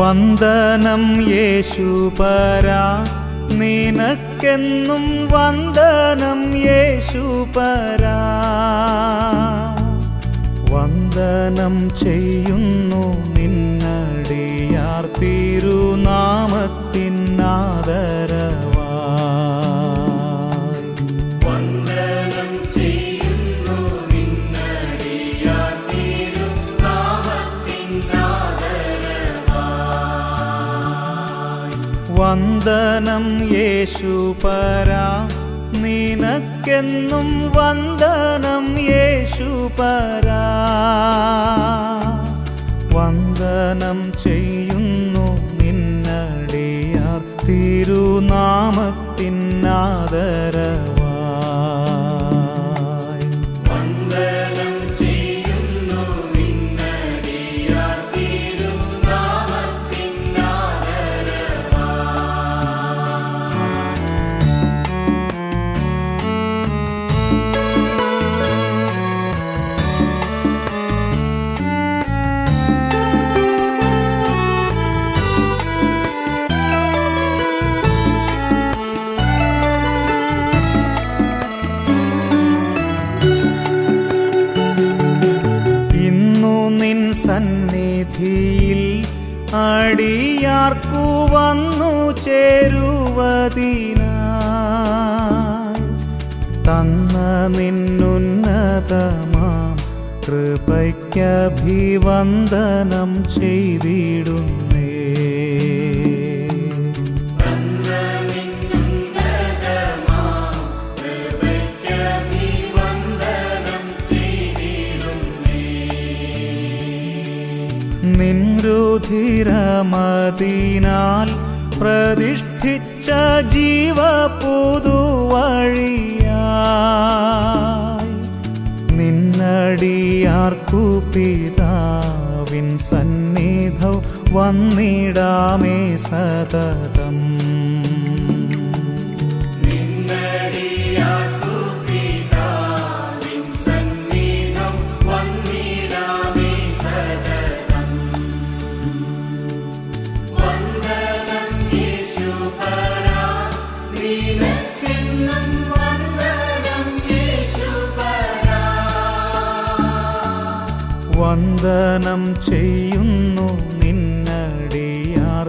വന്ദനം യേശുപരാ നിനക്കെന്നും വന്ദനം യേശുപരാ വന്ദനം ചെയ്യുന്നു നിന്നടിയാർ തിരുനാമത്തിനാദരവായി വന്ദനം ചെയ്യുന്നു നിന്നടിയാർ തിരുനാമത്തിനാദരവായി വന്ദനം യേശുപരാ നിനക്കെന്നും വന്ദനം യേശുപരാ വന്ദനം ചെയ്യുന്നു നിന്നടിയാർ തിരുനാമത്തിനാദരവായി വന്ദനം ചെയ്യുന്നു നിന്നടിയാർ തിരുനാമത്തിനാദരവായി ഇന്നു നിൻ സന്നിധിയിൽ അടിയാർക്കു വന്നു ചേരുവതിനായി തന്ന നിന്നുന്നതമാം കൃപയ്ക്കഭിവന്ദനം ചെയ്തിടുന്നേ നിൻരുധിരമതിനാൽ പ്രതിഷ്ഠിച്ച ജീവ പുതുവഴിയായി നിന്നടിയാർക്കു പിതാവിൻ സന്നിധൗ വന്നിടാമേ സതതം നിന്നടിയാർക്കു പിതാവിൻ സന്നിധം വന്നിടാമേ സതതം വന്ദനം യേശുപരാ നിനക്കെന്നും വന്ദനം യേശുപരാ വന്ദനം ചെയ്യുന്നു നിന്നടിയാർ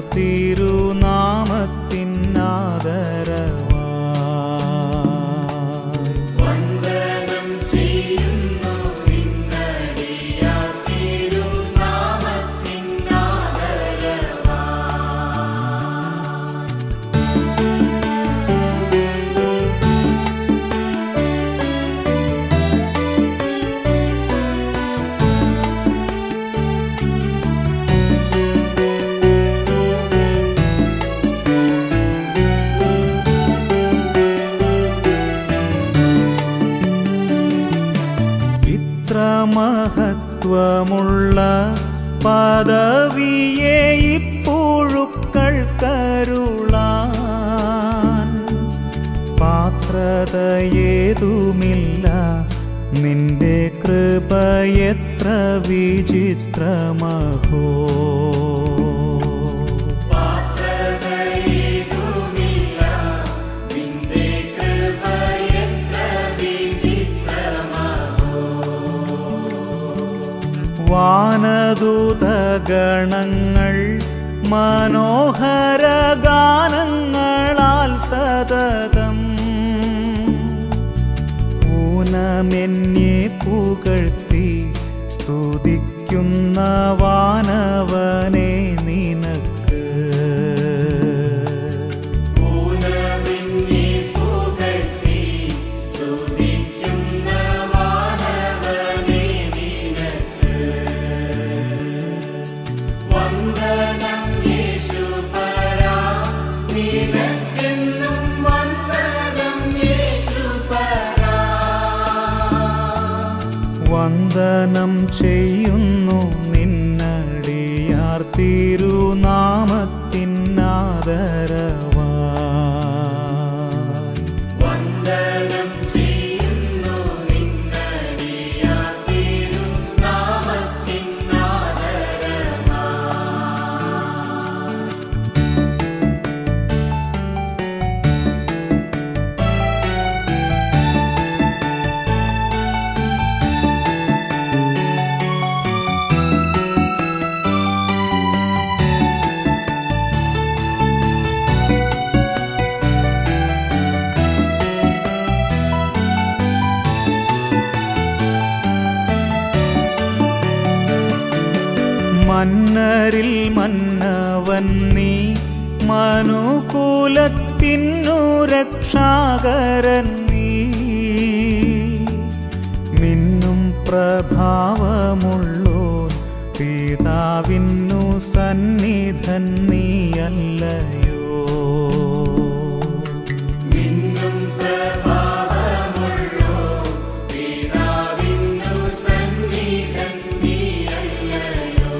തിരുനാമത്തിനാദരവായി വന്ദനം ചെയ്യുന്നു നിന്നടിയാർ തിരുനാമത്തിനാദരവായി ഇത്ര മഹത്വമുള്ള പദവിയെ ഇപ്പുഴുക്കൾ കരുളാൻ പാത്രതയേതുമില്ല നിന്റെ കൃപ എത്ര വിചിത്രമഹോ പാത്രതയേതുമില്ല നിന്റെ കൃപ എത്ര വിചിത്രമോ വാനദൂതഗണങ്ങൾ മനോഹര ഗാനങ്ങളാൽ സതതം ഊനമെന്നെ പുകഴ്ത്തി സ്തുതിക്കുന്ന വാനവനെ നിനക്ക് ഊനമിന്നി പുകഴ്ത്തി സ്തുതിക്കുന്ന വാനവനെ നിനക്ക് വന്ദനം യേശുപരാ നിനക്കെന്നും വന്ദനം യേശുപരാ വന്ദനം ചെയ്യുന്നു നിന്നടിയാർ തിരുനാമത്തിനാദരവായി വന്ദനം ചെയ്യുന്നു നിന്നടിയാർ തിരുനാമത്തിനാദരവായി ലോകത്തിനു രക്ഷാകരൻ നീ മിന്നും പ്രഭാവമുള്ളോൻ പിതാവിന്നു സന്നിധൻ നീയല്ലയോ നിന്നും പ്രഭാവമുള്ളോ പിതാവിന്നു സന്നിധൻ നീയല്ലയോ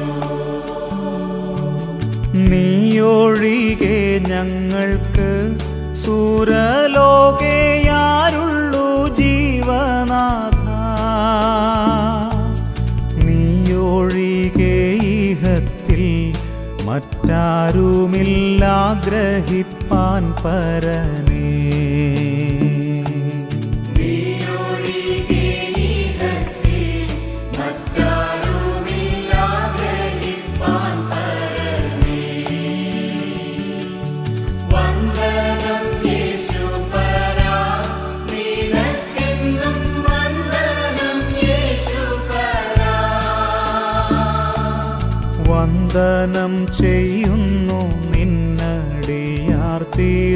നീയൊഴികെ ഞങ്ങൾക്ക് സൂരലോകയാരുള്ളൂ ജീവനാഥ നീയൊഴികെ ഇഹത്തിൽ മറ്റാരുമില്ലാഗ്രഹിപ്പാൻ പരനേ നീയൊഴികെ ഇഹത്തിൽ മറ്റാരുമില്ലാഗ്രഹിപ്പാൻ പരമേ വന്ദനം യേശുപരാ നിനക്കെന്നും വന്ദനം യേശുപരാ വന്ദനം ചെയ്യുന്നു നിന്നടിയാർ തീ